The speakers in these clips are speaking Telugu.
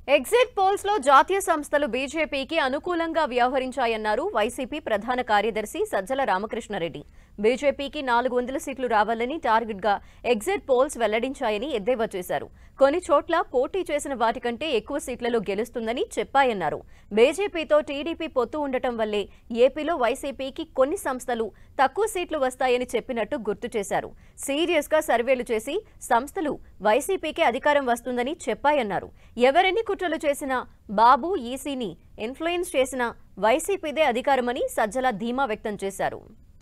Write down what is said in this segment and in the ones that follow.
ఎగ్జిట్ పోల్స్ లో జాతీయ సంస్థలు బీజేపీకి అనుకూలంగా వ్యవహరించాయన్నారు వైసీపీ ప్రధాన కార్యదర్శి సజ్జల రామకృష్ణారెడ్డి బీజేపీకి నాలుగు వందల సీట్లు రావాలని టార్గెట్ గా ఎగ్జిట్ పోల్స్ వెల్లడించాయని ఎద్దేవా చేశారు కొన్ని చోట్ల పోటీ చేసిన వాటికంటే ఎక్కువ సీట్లలో గెలుస్తుందని చెప్పాయన్నారు బీజేపీతో టీడీపీ పొత్తు ఉండటం వల్లే ఏపీలో వైసీపీకి కొన్ని సంస్థలు తక్కువ సీట్లు వస్తాయని చెప్పినట్టు గుర్తు చేశారు సీరియస్ గా సర్వేలు చేసి సంస్థలు వైసీపీకే అధికారం వస్తుందని చెప్పాయన్నారు ఎవరెన్ని కుట్రలు చేసినా బాబు ఈసీని ఇన్ఫ్లుయెన్స్ చేసిన వైసీపీదే అధికారమని సజ్జల ధీమా వ్యక్తం చేశారు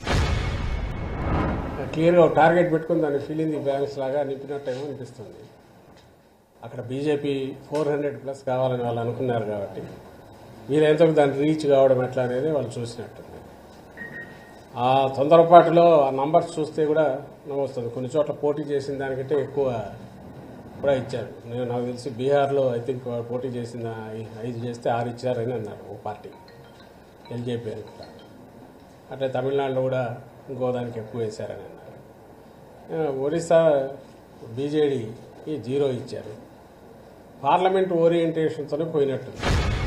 క్లియర్గా ఒక టార్గెట్ పెట్టుకుని దాన్ని ఫిల్ ఇన్ ది బ్యాంక్స్ లాగా నింపినట్టేమో అనిపిస్తుంది అక్కడ బీజేపీ ఫోర్ హండ్రెడ్ ప్లస్ కావాలని వాళ్ళు అనుకున్నారు కాబట్టి వీలైనంతకు దాన్ని రీచ్ కావడం ఎట్లా అనేది వాళ్ళు చూసినట్టుంది ఆ తొందరపాటులో ఆ నంబర్స్ చూస్తే కూడా నవ్వొస్తుంది కొన్ని చోట్ల పోటీ చేసిన దానికంటే ఎక్కువ కూడా ఇచ్చారు నేను నాకు తెలిసి బీహార్లో ఐ థింక్ పోటీ చేసిన ఐ- ఐదు చేస్తే ఆరు ఇచ్చారని అన్నారు ఓ పార్టీ ఎల్జేపీ అనుకుంటా అట్లా తమిళనాడులో కూడా ఇంకో దానికి ఎక్కువ వేశారని అన్నారు ఆ, ఒరిస్సా బీజేడీకి జీరో ఇచ్చారు పార్లమెంట్ ఓరియంటేషన్తోనే పోయినట్టుంది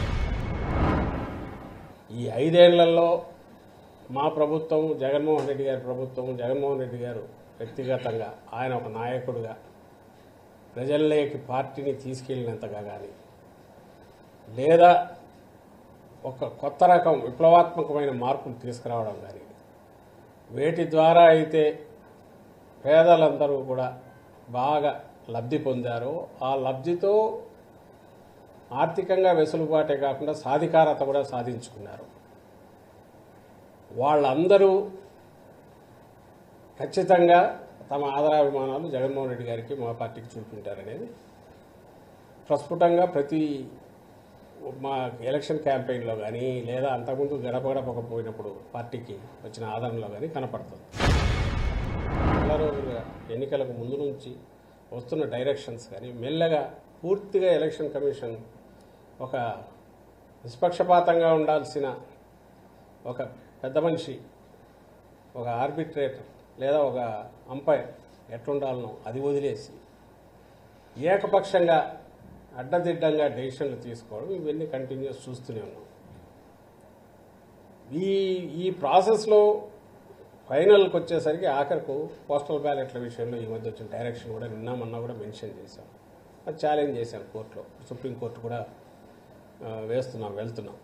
ఈ ఐదేళ్లలో మా ప్రభుత్వం జగన్మోహన్ రెడ్డి గారి ప్రభుత్వం జగన్మోహన్ రెడ్డి గారు వ్యక్తిగతంగా ఆయన ఒక నాయకుడిగా ప్రజల్లోకి పార్టీని తీసుకెళ్ళినంతగా కానీ లేదా ఒక కొత్త రకం విప్లవాత్మకమైన మార్పులు తీసుకురావడం కానీ వేటి ద్వారా అయితే పేదలందరూ కూడా బాగా లబ్ధి పొందారో ఆ లబ్ధితో ఆర్థికంగా వెసులుబాటే కాకుండా సాధికారత కూడా సాధించుకున్నారు వాళ్ళందరూ ఖచ్చితంగా తమ ఆదరాభిమానాలు జగన్మోహన్ రెడ్డి గారికి మా పార్టీకి చూపించారనేది ప్రస్ఫుటంగా ప్రతి మా ఎలక్షన్ క్యాంపెయిన్లో కానీ లేదా అంతకుముందు గడప గడపక పోయినప్పుడు పార్టీకి వచ్చిన ఆదరణలో కానీ కనపడుతుంది చాలా రోజులుగా ఎన్నికలకు ముందు నుంచి వస్తున్న డైరెక్షన్స్ కానీ మెల్లగా పూర్తిగా ఎలక్షన్ కమిషన్ ఒక నిష్పక్షపాతంగా ఉండాల్సిన ఒక పెద్ద మనిషి ఒక ఆర్బిట్రేటర్ లేదా ఒక అంపైర్ ఎట్లుండాలనో అది వదిలేసి ఏకపక్షంగా అడ్డదిడ్డంగా డెసిషన్లు తీసుకోవడం ఇవన్నీ కంటిన్యూస్ చూస్తూనే ఉన్నాం ఈ ఈ ప్రాసెస్లో ఫైనల్కి వచ్చేసరికి ఆఖరకు పోస్టల్ బ్యాలెట్ల విషయంలో ఈ మధ్య వచ్చిన డైరెక్షన్ కూడా నిన్న మొన్న కూడా మెన్షన్ చేశాం అది ఛాలెంజ్ చేశాం కోర్టులో సుప్రీంకోర్టు కూడా ఆ, వేస్తున్నాం వెళ్తున్నాం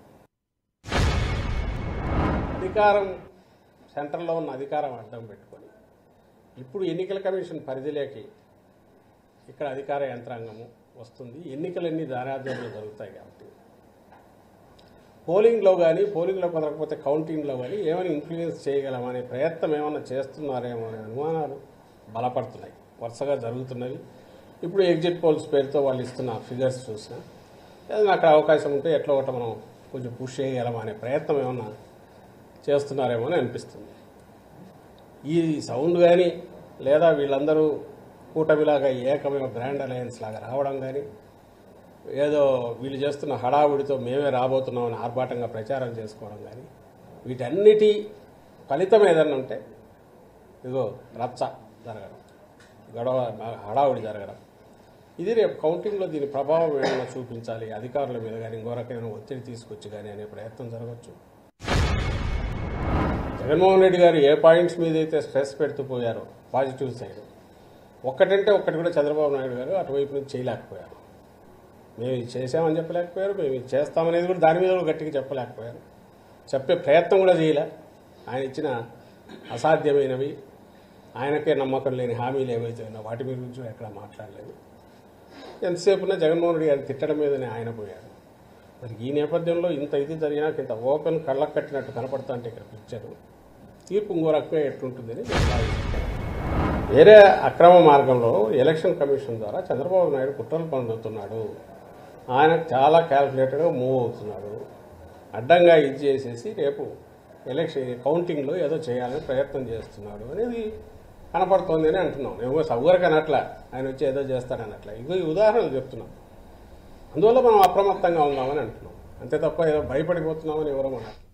అధికారం సెంటర్లో ఉన్న అధికారం అడ్డం పెట్టుకొని ఇప్పుడు ఎన్నికల కమిషన్ పరిధిలోకి ఇక్కడ అధికార యంత్రాంగము వస్తుంది ఎన్నికలన్నీ దారాధ్యంలో జరుగుతాయి కాబట్టి పోలింగ్లో కానీ పోలింగ్లో కుదరకపోతే కౌంటింగ్లో కానీ ఏమైనా ఇన్ఫ్లుయెన్స్ చేయగలమనే ప్రయత్నం ఏమైనా చేస్తున్నారేమో అనే అనుమానాలు బలపడుతున్నాయి వరుసగా జరుగుతున్నవి ఇప్పుడు ఎగ్జిట్ పోల్స్ పేరుతో వాళ్ళు ఇస్తున్న ఫిగర్స్ చూసినా ఏదైనా అక్కడ అవకాశం ఉంటే ఎట్లా ఒకటి మనం కొంచెం పుష్ చేయగలమా అనే ప్రయత్నం ఏమన్నా చేస్తున్నారేమో అని అనిపిస్తుంది ఈ సౌండ్ కానీ లేదా వీళ్ళందరూ కూటమిలాగా ఏకమైన బ్రాండ్ అలయన్స్ లాగా రావడం కానీ ఏదో వీళ్ళు చేస్తున్న హడావుడితో మేమే రాబోతున్నామని ఆర్భాటంగా ప్రచారం చేసుకోవడం కానీ వీటన్నిటి ఫలితం ఏదన్నా ఉంటే ఇదిగో రచ్చ జరగడం గొడవ హడావుడి జరగడం ఇది రేపు కౌంటింగ్లో దీని ప్రభావం ఏమైనా చూపించాలి అధికారుల మీద కానీ ఇంకో రకమైన ఒత్తిడి తీసుకొచ్చి కానీ అనే ప్రయత్నం జరగచ్చు జగన్మోహన్ రెడ్డి గారు ఏ పాయింట్స్ మీద అయితే స్ట్రెస్ పెడుతూ పోయారో పాజిటివ్ సైడ్ ఒక్కటంటే ఒక్కటి కూడా చంద్రబాబు నాయుడు గారు అటువైపు నుంచి చేయలేకపోయారు మేము ఇది చేసామని చెప్పలేకపోయారు మేము ఇది చేస్తామనేది కూడా దాని మీద కూడా గట్టిగా చెప్పలేకపోయారు చెప్పే ప్రయత్నం కూడా చేయలే ఆయన ఇచ్చిన అసాధ్యమైనవి ఆయనకే నమ్మకం లేని హామీలు ఏవైతే ఉన్నాయో వాటి మీద గురించి ఎక్కడ మాట్లాడలేదు ఎంతసేపున జగన్మోహన్ రెడ్డి గారిని తిట్టడం మీదనే ఆయన పోయాడు మరి ఈ నేపథ్యంలో ఇంత ఇది జరిగినాక ఇంత ఓపెన్ కళ్ళకు కట్టినట్టు కనపడతా అంటే ఇక్కడ పిక్చర్ తీర్పు ఇంకో రకంగా ఎట్లుంటుందని నేను భావిస్తున్నాను. వేరే అక్రమ మార్గంలో ఎలక్షన్ కమిషన్ ద్వారా చంద్రబాబు నాయుడు కుట్రలు పొందుతున్నాడు ఆయన చాలా క్యాల్కులేటెడ్గా మూవ్ అవుతున్నాడు అడ్డంగా ఇది చేసేసి రేపు ఎలక్షన్ కౌంటింగ్లో ఏదో చేయాలని ప్రయత్నం చేస్తున్నాడు అనేది కనపడుతోంది అని అంటున్నాం ఏమో సౌగరికి అనట్లా ఆయన వచ్చి ఏదో చేస్తాడనట్లా ఇగో ఈ ఉదాహరణలు చెప్తున్నాం అందువల్ల మనం అప్రమత్తంగా ఉందామని అంటున్నాం అంతే తప్ప ఏదో భయపడిపోతున్నామని ఎవరో మనం